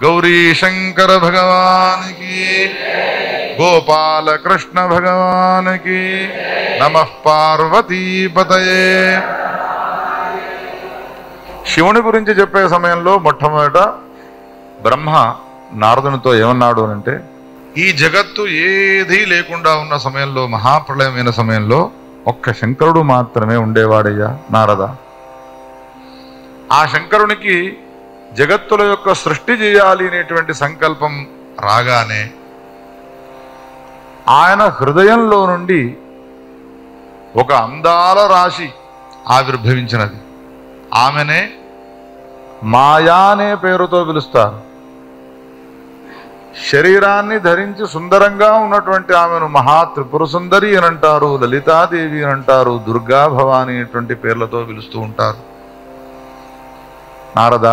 గౌరీ శంకర భగవానికి గోపాల కృష్ణ భగవానికి నమ పార్వతీపతయే శివుని గురించి చెప్పే సమయంలో మొట్టమొదట బ్రహ్మ నారదునితో ఏమన్నాడు అంటే ఈ జగత్తు ఏదీ లేకుండా ఉన్న సమయంలో మహాప్రళయమైన సమయంలో ఒక్క శంకరుడు మాత్రమే ఉండేవాడయ్యా నారద ఆ శంకరునికి జగత్తుల యొక్క సృష్టి చేయాలి అనేటువంటి సంకల్పం రాగానే ఆయన హృదయంలో నుండి ఒక అందాల రాశి ఆవిర్భవించినది ఆమెనే మాయా అనే పేరుతో పిలుస్తారు శరీరాన్ని ధరించి సుందరంగా ఉన్నటువంటి ఆమెను మహా త్రిపుర సుందరి అని అంటారు లలితాదేవి అని అంటారు దుర్గా భవాని అనేటువంటి పేర్లతో పిలుస్తూ ఉంటారు నారద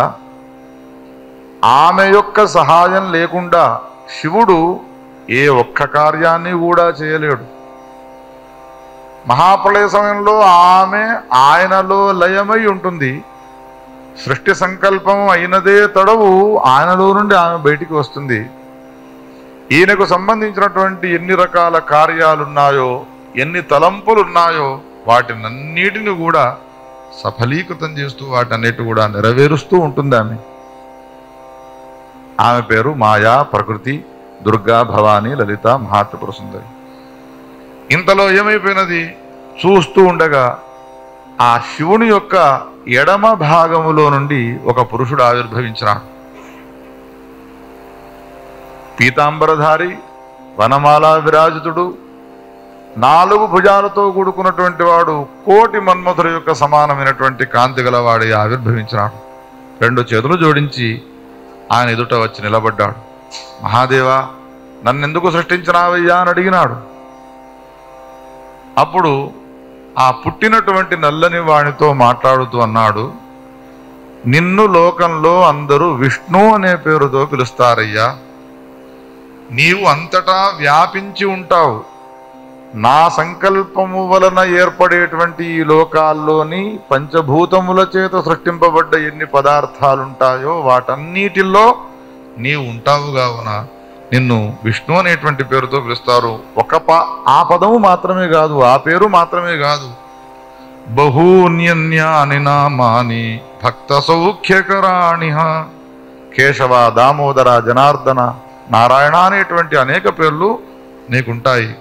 ఆమె యొక్క సహాయం లేకుండా శివుడు ఏ ఒక్క కార్యాన్ని కూడా చేయలేడు మహాప్రళయ సమయంలో ఆమె ఆయనలో లయమై ఉంటుంది సృష్టి సంకల్పం అయినదే తడవు ఆయనలో నుండి ఆమె బయటికి వస్తుంది ఈయనకు సంబంధించినటువంటి ఎన్ని రకాల కార్యాలున్నాయో ఎన్ని తలంపులున్నాయో వాటినన్నిటిని కూడా సఫలీకృతం చేస్తూ వాటన్నిటి కూడా నెరవేరుస్తూ ఉంటుంది ఆమె ఆమె పేరు మాయా ప్రకృతి దుర్గా భవాని లలిత మహాత్రిపుర సుందరి ఇంతలో ఏమైపోయినది చూస్తూ ఉండగా ఆ శివుని యొక్క ఎడమ భాగములో నుండి ఒక పురుషుడు ఆవిర్భవించినాడు పీతాంబరధారి వనమాలా విరాజితుడు నాలుగు భుజాలతో కూడుకున్నటువంటి వాడు కోటి మన్మధుల యొక్క సమానమైనటువంటి కాంతి గలవాడి ఆవిర్భవించినాడు రెండు చేతులు జోడించి ఆయన ఎదుట వచ్చి నిలబడ్డాడు మహాదేవా నన్నెందుకు సృష్టించినావయ్యా అని అడిగినాడు అప్పుడు ఆ పుట్టినటువంటి నల్లని వానితో మాట్లాడుతూ అన్నాడు నిన్ను లోకంలో అందరూ విష్ణు అనే పేరుతో పిలుస్తారయ్యా నీవు అంతటా వ్యాపించి ఉంటావు నా సంకల్పము వలన ఏర్పడేటువంటి ఈ లోకాల్లోని పంచభూతముల చేత సృష్టింపబడ్డ ఎన్ని పదార్థాలుంటాయో వాటన్నిటిలో నీవు ఉంటావు కావున నిన్ను విష్ణు అనేటువంటి పేరుతో పిలుస్తారు ఒక ప ఆ పదము మాత్రమే కాదు ఆ పేరు మాత్రమే కాదు బహూన్యన్యాని నామాని భక్త సౌఖ్యకరాణి కేశవ దామోదర జనార్దన నారాయణ అనేటువంటి అనేక పేర్లు నీకుంటాయి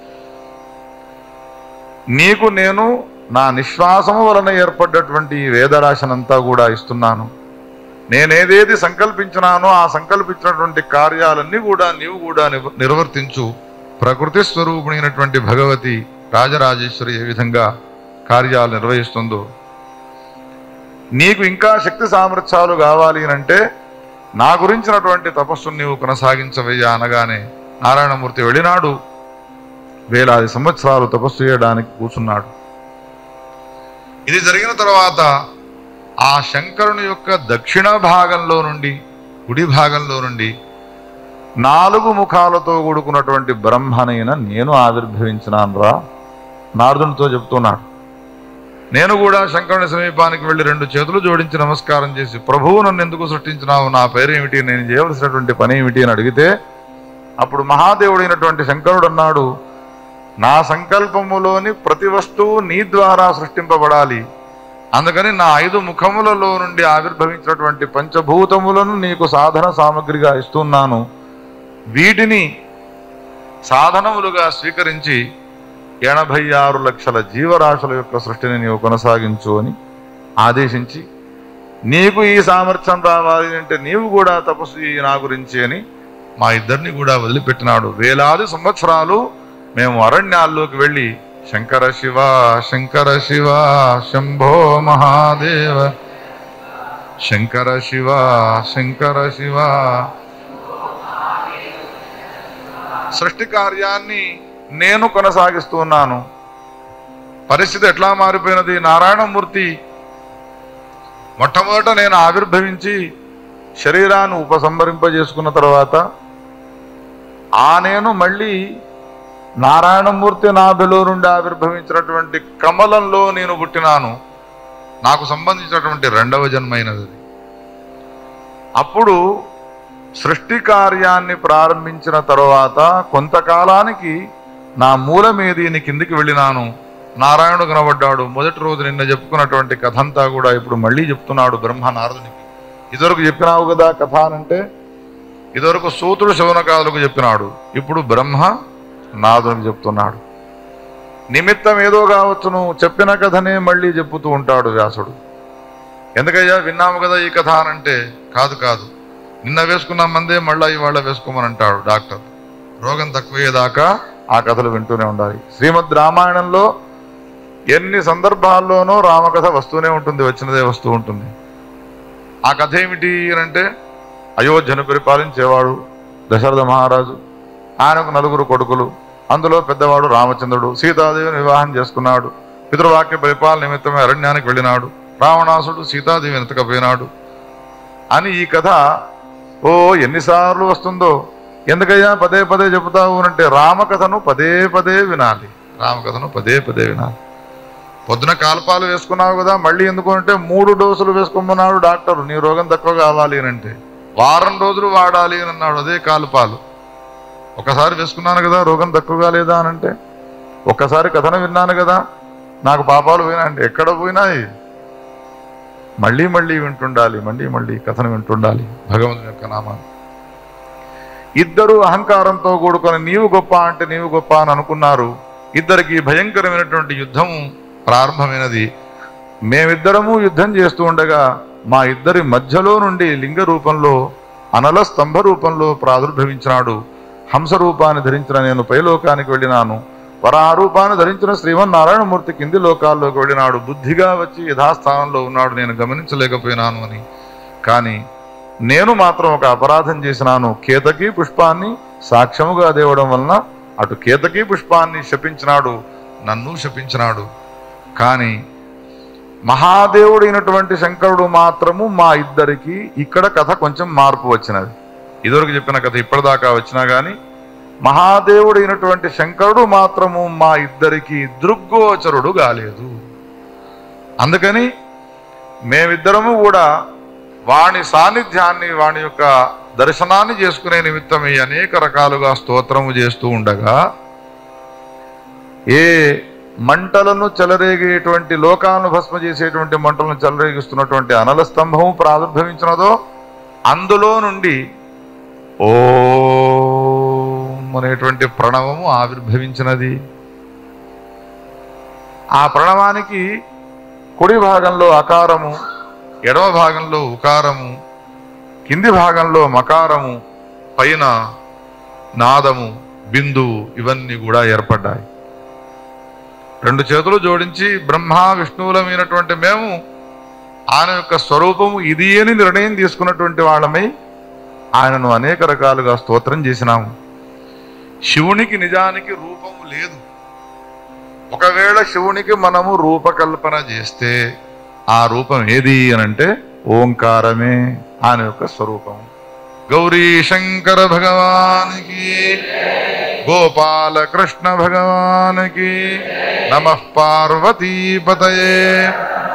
నీకు నేను నా నిశ్వాసము వలన ఏర్పడ్డటువంటి ఈ వేదరాశనంతా కూడా ఇస్తున్నాను నేనేదేది సంకల్పించినానో ఆ సంకల్పించినటువంటి కార్యాలన్నీ కూడా నీవు కూడా నివ- నిర్వర్తించు ప్రకృతి స్వరూపిణైనటువంటి భగవతి రాజరాజేశ్వరి ఏ విధంగా కార్యాలు నిర్వహిస్తుందో నీకు ఇంకా శక్తి సామర్థ్యాలు కావాలి అని అంటే నా గురించినటువంటి తపస్సును నీవు కొనసాగించవయ్యా అనగానే నారాయణమూర్తి వెళ్ళినాడు వేలాది సంవత్సరాలు తపస్సు చేయడానికి కూర్చున్నాడు ఇది జరిగిన తర్వాత ఆ శంకరుని యొక్క దక్షిణ భాగంలో నుండి కుడి భాగంలో నుండి నాలుగు ముఖాలతో కూడుకున్నటువంటి బ్రహ్మనైన నేను ఆవిర్భవించినాను రా నారదునితో చెప్తున్నాడు నేను కూడా శంకరుని సమీపానికి వెళ్ళి రెండు చేతులు జోడించి నమస్కారం చేసి ప్రభువు నన్ను ఎందుకు సృష్టించినావు నా పేరు ఏమిటి నేను చేయవలసినటువంటి పని ఏమిటి అని అడిగితే అప్పుడు మహాదేవుడైనటువంటి శంకరుడు అన్నాడు నా సంకల్పములోని ప్రతి వస్తువు నీ ద్వారా సృష్టింపబడాలి అందుకని నా ఐదు ముఖములలో నుండి ఆవిర్భవించినటువంటి పంచభూతములను నీకు సాధన సామగ్రిగా ఇస్తున్నాను వీటిని సాధనములుగా స్వీకరించి ఎనభై ఆరు లక్షల జీవరాశుల యొక్క సృష్టిని నీవు కొనసాగించు అని ఆదేశించి నీకు ఈ సామర్థ్యం రావాలి అంటే నీవు కూడా తపస్సు చేయి నా గురించి అని మా ఇద్దరిని కూడా వదిలిపెట్టినాడు వేలాది సంవత్సరాలు మేము అరణ్యాల్లోకి వెళ్ళి శంకర శివ శంకర శివ శంభో మహాదేవ శంకర శివ శంకర శివ సృష్టి కార్యాన్ని నేను కొనసాగిస్తున్నాను పరిస్థితి ఎట్లా మారిపోయినది నారాయణమూర్తి మొట్టమొదట నేను ఆవిర్భవించి శరీరాన్ని ఉపసంహరింపజేసుకున్న తర్వాత ఆ నేను మళ్ళీ నారాయణమూర్తి నాభిలో నుండి ఆవిర్భవించినటువంటి కమలంలో నేను పుట్టినాను నాకు సంబంధించినటువంటి రెండవ జన్మైనది అది. అప్పుడు సృష్టి కార్యాన్ని ప్రారంభించిన తరువాత కొంతకాలానికి నా మూలమేది నీ కిందికి వెళ్ళినాను నారాయణుడు కనబడ్డాడు మొదటి రోజు నిన్న చెప్పుకున్నటువంటి కథ అంతా కూడా ఇప్పుడు మళ్ళీ చెప్తున్నాడు బ్రహ్మ నారదునికి ఇదివరకు చెప్పినావు కదా కథ అనంటే ఇదివరకు సూతుడు శౌనకాదులకు చెప్పినాడు ఇప్పుడు బ్రహ్మ నాదునికి చెప్తున్నాడు నిమిత్తం ఏదో కావచ్చును చెప్పిన కథనే మళ్ళీ చెప్పుతూ ఉంటాడు వ్యాసుడు ఎందుకయ్యా విన్నాము కదా ఈ కథ అనంటే కాదు కాదు నిన్న వేసుకున్న మందే మళ్ళా ఇవాళ వేసుకోమని అంటాడు డాక్టర్ రోగం తక్కువయ్యేదాకా ఆ కథలు వింటూనే ఉండాలి శ్రీమద్ రామాయణంలో ఎన్ని సందర్భాల్లోనూ రామకథ వస్తూనే ఉంటుంది వచ్చినదే వస్తూ ఉంటుంది ఆ కథ ఏమిటి అని అంటే అయోధ్యను పరిపాలించేవాడు దశరథ మహారాజు ఆయనకు నలుగురు కొడుకులు అందులో పెద్దవాడు రామచంద్రుడు సీతాదేవిని వివాహం చేసుకున్నాడు పితృవాక్య పరిపాలన నిమిత్తమే అరణ్యానికి వెళ్ళినాడు రావణాసుడు సీతాదేవిని ఎత్తకపోయినాడు అని ఈ కథ ఓ ఎన్నిసార్లు వస్తుందో ఎందుకయ్యా పదే పదే చెబుతావు అంటే రామకథను పదే పదే వినాలి రామకథను పదే పదే వినాలి పొద్దున కాల్పాలు వేసుకున్నావు కదా మళ్ళీ ఎందుకు అంటే మూడు డోసులు వేసుకోమన్నాడు డాక్టర్ నీ రోగం తక్కువ కావాలి అని అంటే వారం రోజులు వాడాలి అని అన్నాడు అదే కాలుపాలు ఒకసారి వేసుకున్నాను కదా రోగం తక్కువగా లేదా అని అంటే ఒక్కసారి కథను విన్నాను కదా నాకు పాపాలు పోయినా అంటే ఎక్కడ పోయినాయి మళ్ళీ మళ్ళీ వింటుండాలి మళ్ళీ మళ్ళీ కథను వింటుండాలి భగవంతుని యొక్క నామాన్ని ఇద్దరు అహంకారంతో కూడుకొని నీవు గొప్ప అంటే నీవు గొప్ప అని అనుకున్నారు ఇద్దరికి భయంకరమైనటువంటి యుద్ధం ప్రారంభమైనది మేమిద్దరము యుద్ధం చేస్తూ ఉండగా మా ఇద్దరి మధ్యలో నుండి లింగ రూపంలో అనల స్తంభ రూపంలో ప్రాదుర్భవించినాడు హంస రూపాన్ని ధరించిన నేను పైలోకానికి వెళ్ళినాను వరాహ రూపాన్ని ధరించిన శ్రీమన్నారాయణమూర్తి కింది లోకాల్లోకి వెళ్ళినాడు బుద్ధిగా వచ్చి యథాస్థానంలో ఉన్నాడు నేను గమనించలేకపోయినాను అని కానీ నేను మాత్రం ఒక అపరాధం చేసినాను కేతకి పుష్పాన్ని సాక్ష్యముగా దేవడం వలన అటు కేతకి పుష్పాన్ని శపించినాడు నన్ను శపించినాడు కానీ మహాదేవుడైనటువంటి శంకరుడు మాత్రము మా ఇద్దరికి ఇక్కడ కథ కొంచెం మార్పు వచ్చినది ఇదివరకు చెప్పిన కథ ఇప్పటిదాకా వచ్చినా గాని మహాదేవుడైనటువంటి శంకరుడు మాత్రము మా ఇద్దరికి దృగ్గోచరుడు కాలేదు అందుకని మేమిద్దరము కూడా వాణి సాన్నిధ్యాన్ని వాణి యొక్క దర్శనాన్ని చేసుకునే నిమిత్తమై అనేక రకాలుగా స్తోత్రము చేస్తూ ఉండగా ఏ మంటలను చెలరేగేటువంటి లోకాలను భస్మ చేసేటువంటి మంటలను చెలరేగిస్తున్నటువంటి అనల స్తంభము ప్రాదుర్భవించినదో అందులో నుండి ఓం అనేటువంటి ప్రణవము ఆవిర్భవించినది ఆ ప్రణవానికి కుడి భాగంలో అకారము ఎడమ భాగంలో ఉకారము కింది భాగంలో మకారము పైన నాదము బిందువు ఇవన్నీ కూడా ఏర్పడ్డాయి రెండు చేతులు జోడించి బ్రహ్మ విష్ణువులమైనటువంటి మేము ఆయన యొక్క స్వరూపము ఇది అని నిర్ణయం తీసుకున్నటువంటి వాళ్ళమై ఆయనను అనేక రకాలుగా స్తోత్రం చేసినాము శివునికి నిజానికి రూపము లేదు ఒకవేళ శివునికి మనము రూపకల్పన చేస్తే ఆ రూపం ఏది అనంటే ఓంకారమే ఆయన యొక్క స్వరూపం గౌరీ శంకర భగవానికి గోపాల కృష్ణ భగవానికి నమ పార్వతీపతయే